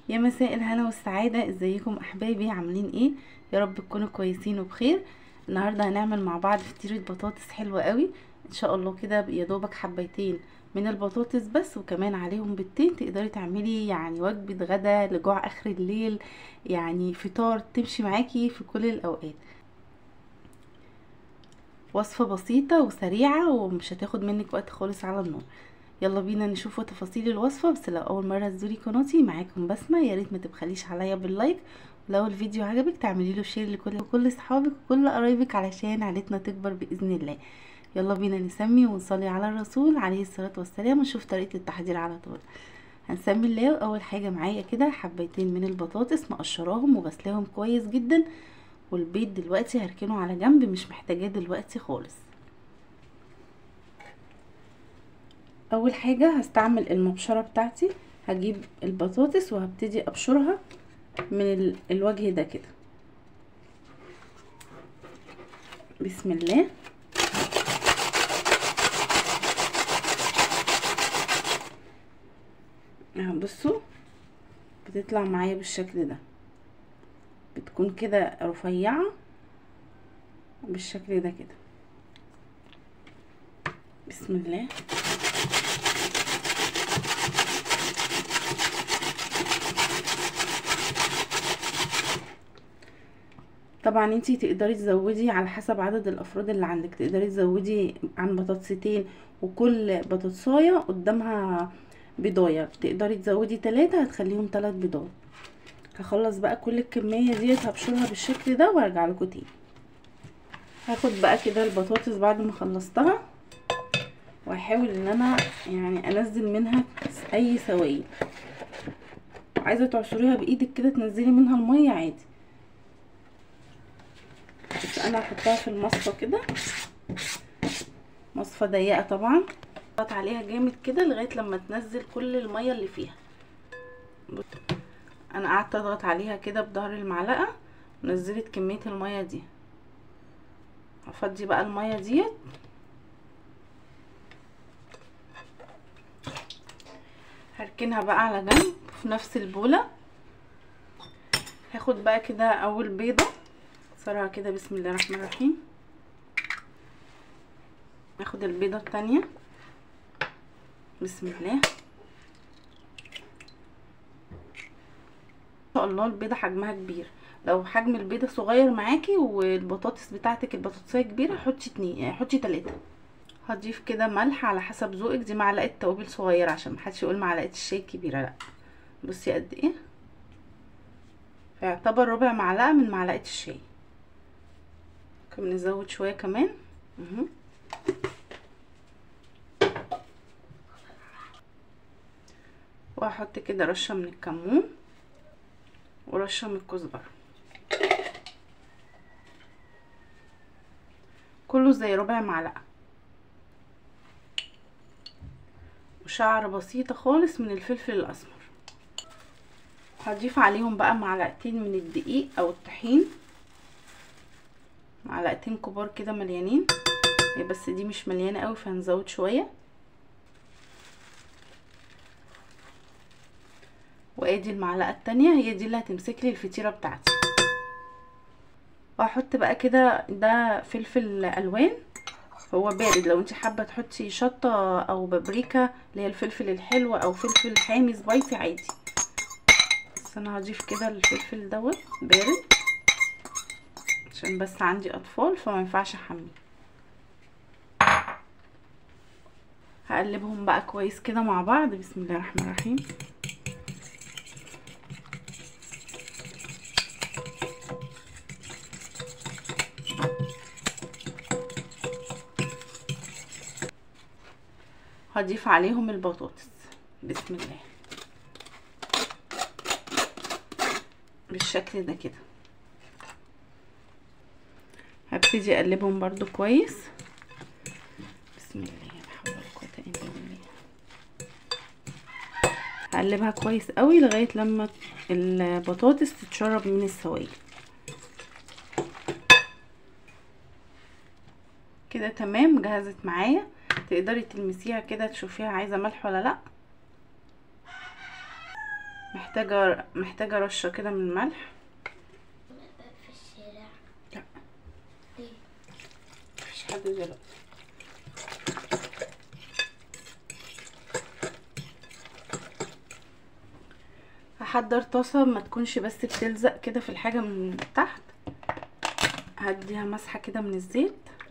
يا مساء الهنا والسعادة ازيكم احبابي عاملين ايه يا رب تكونوا كويسين وبخير النهاردة هنعمل مع بعض فطيرة بطاطس حلوة قوي ان شاء الله كده يا دوبك حبيتين من البطاطس بس وكمان عليهم بيضتين تقدري تعملي يعني وجبة غدا لجوع اخر الليل يعني فطار تمشي معاكي في كل الاوقات وصفة بسيطة وسريعة ومش هتاخد منك وقت خالص على النار يلا بينا نشوف تفاصيل الوصفة بس لو اول مرة تزوري قناتي معاكم بسمة يا ريت ما تبخليش عليا باللايك ولو الفيديو عجبك تعملي له شير لكل كل اصحابك وكل قرايبك علشان عيلتنا تكبر باذن الله يلا بينا نسمي ونصلي على الرسول عليه الصلاة والسلام ونشوف طريقة التحضير على طول هنسمي الله اول حاجة معايا كده حبيتين من البطاطس مقشراهم وغسلاهم كويس جدا والبيض دلوقتي هركنه على جنب مش محتاجاه دلوقتي خالص اول حاجة هستعمل المبشرة بتاعتي هجيب البطاطس وهبتدي ابشرها من الوجه ده كده بسم الله اهو بصوا بتطلع معايا بالشكل ده بتكون كده رفيعة بالشكل ده كده بسم الله طبعا انتي تقدري تزودي على حسب عدد الافراد اللي عندك تقدري تزودي عن بطاطستين وكل بطاطسايه قدامها بيضايه تقدري تزودي ثلاثة هتخليهم ثلاث بيضات هخلص بقى كل الكميه ديت هبشرها بالشكل ده وارجع لكم تاني هاخد بقى كده البطاطس بعد ما خلصتها واحاول ان انا يعني انزل منها اي سوائل عايزه تعصريها بايدك كده تنزلي منها الميه عادي بس انا هحطها في المصفى كده مصفى ضيقه طبعا اضغط عليها جامد كده لغايه لما تنزل كل الميه اللي فيها انا قعدت اضغط عليها كده بظهر المعلقه ونزلت كميه الميه دي هفضي بقى الميه ديت هركنها بقى على جنب في نفس البوله هاخد بقى كده اول بيضه اكسرها كده بسم الله الرحمن الرحيم ناخد البيضه التانية بسم الله ان شاء الله البيضه حجمها كبير لو حجم البيضه صغير معاكي والبطاطس بتاعتك البطاطسيه كبيره حطي اتنين يعني حطي تلاته هضيف كده ملح على حسب ذوقك دي معلقه توابل صغيره عشان محدش يقول معلقه الشاي كبيره لا بصي قد ايه فيعتبر ربع معلقه من معلقه الشاي ممكن نزود شويه كمان اهو واحط كده رشه من الكمون ورشه من الكزبره كله زي ربع معلقه وشعر بسيطه خالص من الفلفل الاسمر هضيف عليهم بقى معلقتين من الدقيق او الطحين معلقتين كبار كده مليانين هي بس دي مش مليانه قوي فهنزود شويه وادي المعلقه التانية هي دي اللي هتمسك لي الفطيره بتاعتي وهحط بقى كده ده فلفل الوان هو بارد لو انت حابه تحطي شطه او بابريكا اللي هي الفلفل الحلو او فلفل حامي سبايسي عادي بس انا هضيف كده الفلفل دوت بارد عشان بس عندي اطفال فما ينفعش احميه هقلبهم بقى كويس كده مع بعض بسم الله الرحمن الرحيم هضيف عليهم البطاطس بسم الله بالشكل ده كده هبتدي اقلبهم برضو كويس بسم الله لا حول ولا قوه الا بالله هقلبها كويس قوي لغايه لما البطاطس تتشرب من السوائل كده تمام جهزت معايا تقدري تلمسيها كده تشوفيها عايزه ملح ولا لا محتاجة محتاجة رشة كده من الملح في الشارع لا ليه؟ مفيش حد دلوقتي هحضر طاسة ما تكونش بس بتلزق كده في الحاجة من تحت هديها مسحة كده من الزيت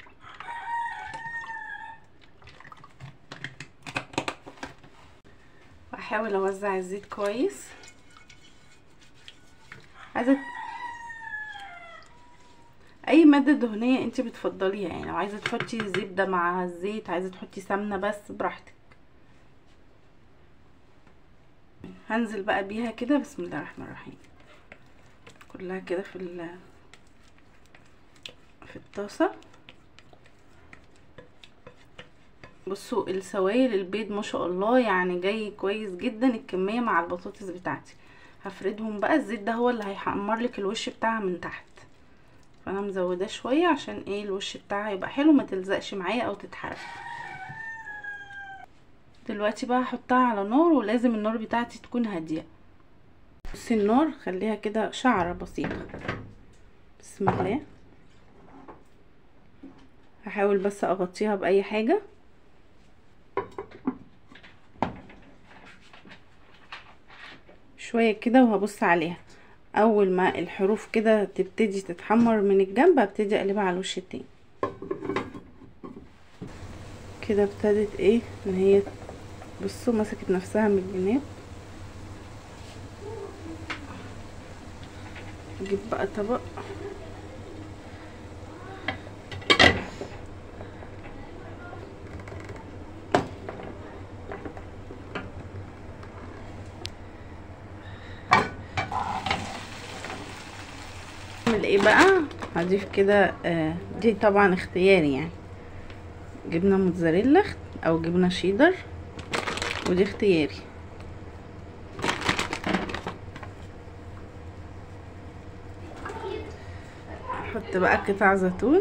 واحاول اوزع الزيت كويس عايزة اي مادة دهنية انت بتفضليها يعني لو عايزة تحطي زبدة مع الزيت عايزة تحطي سمنة بس براحتك هنزل بقى بيها كده بسم الله الرحمن الرحيم كلها كده في ال في الطاسة بصوا السوائل البيض ما شاء الله يعني جاي كويس جدا الكمية مع البطاطس بتاعتي هفردهم بقى الزيت ده هو اللي هيحمر لك الوش بتاعها من تحت فانا مزوداه شويه عشان ايه الوش بتاعها يبقى حلو ما تلزقش معايا او تتحرق دلوقتي بقى هحطها على نار ولازم النار بتاعتي تكون هاديه بصي النار خليها كده شعره بسيطه بسم الله هحاول بس اغطيها باي حاجه شويه كده وهبص عليها اول ما الحروف كده تبتدي تتحمر من الجنب هبتدي اقلبها على الوش التاني كده ابتدت ايه ان هي بصوا مسكت نفسها من الجناب اجيب بقى طبق اعمل ايه بقى هضيف كده آه دي طبعا اختياري يعني جبنه موتزاريلا او جبنه شيدر ودي اختياري احط بقى قطع زيتون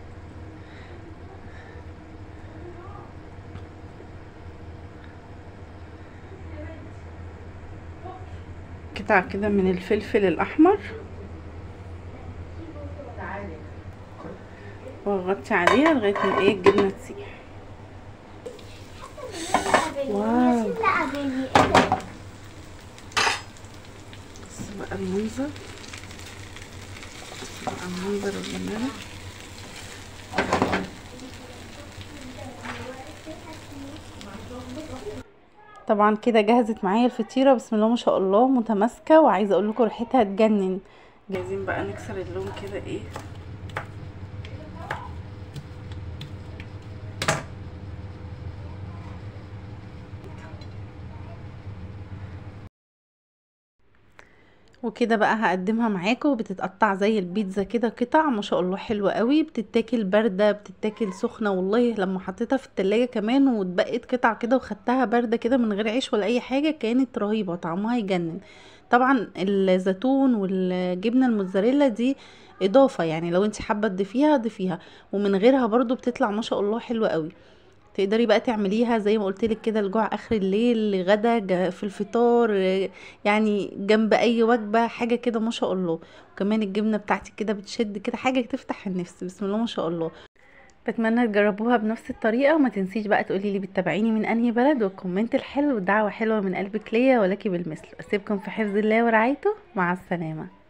قطع كده من الفلفل الاحمر واغطي عليها لغايه ما ايه الجبنه تسيح واو. لا بني بص بقى المنظر بص بقى المنظر الجمالي طبعا كده جهزت معايا الفطيره بسم الله ما شاء الله متماسكه وعايزه اقول لكم ريحتها تجنن جاهزين بقى نكسر اللون كده ايه وكده بقى هقدمها معاكم بتتقطع زي البيتزا كده قطع ما شاء الله حلوه قوي بتتاكل بارده بتتاكل سخنه والله لما حطيتها في التلاجة كمان واتبقت قطع كده وخدتها بارده كده من غير عيش ولا اي حاجه كانت رهيبه طعمها يجنن طبعا الزيتون والجبنه الموتزاريلا دي اضافه يعني لو انت حابه تضيفيها ضيفيها ومن غيرها برضو بتطلع ما شاء الله حلوه قوي تقدري بقى تعمليها زي ما قلت لك كده لجوع اخر الليل غدا جا- في الفطار آه، يعني جنب اي وجبه حاجه كده ما شاء الله وكمان الجبنه بتاعتي كده بتشد كده حاجه تفتح النفس بسم الله ما شاء الله بتمنى تجربوها بنفس الطريقه وما تنسيش بقى تقولي لي بتتابعيني من انهي بلد والكومنت الحلو والدعوه حلوه من قلبك ليا ولك بالمثل اسيبكم في حفظ الله ورعايته مع السلامه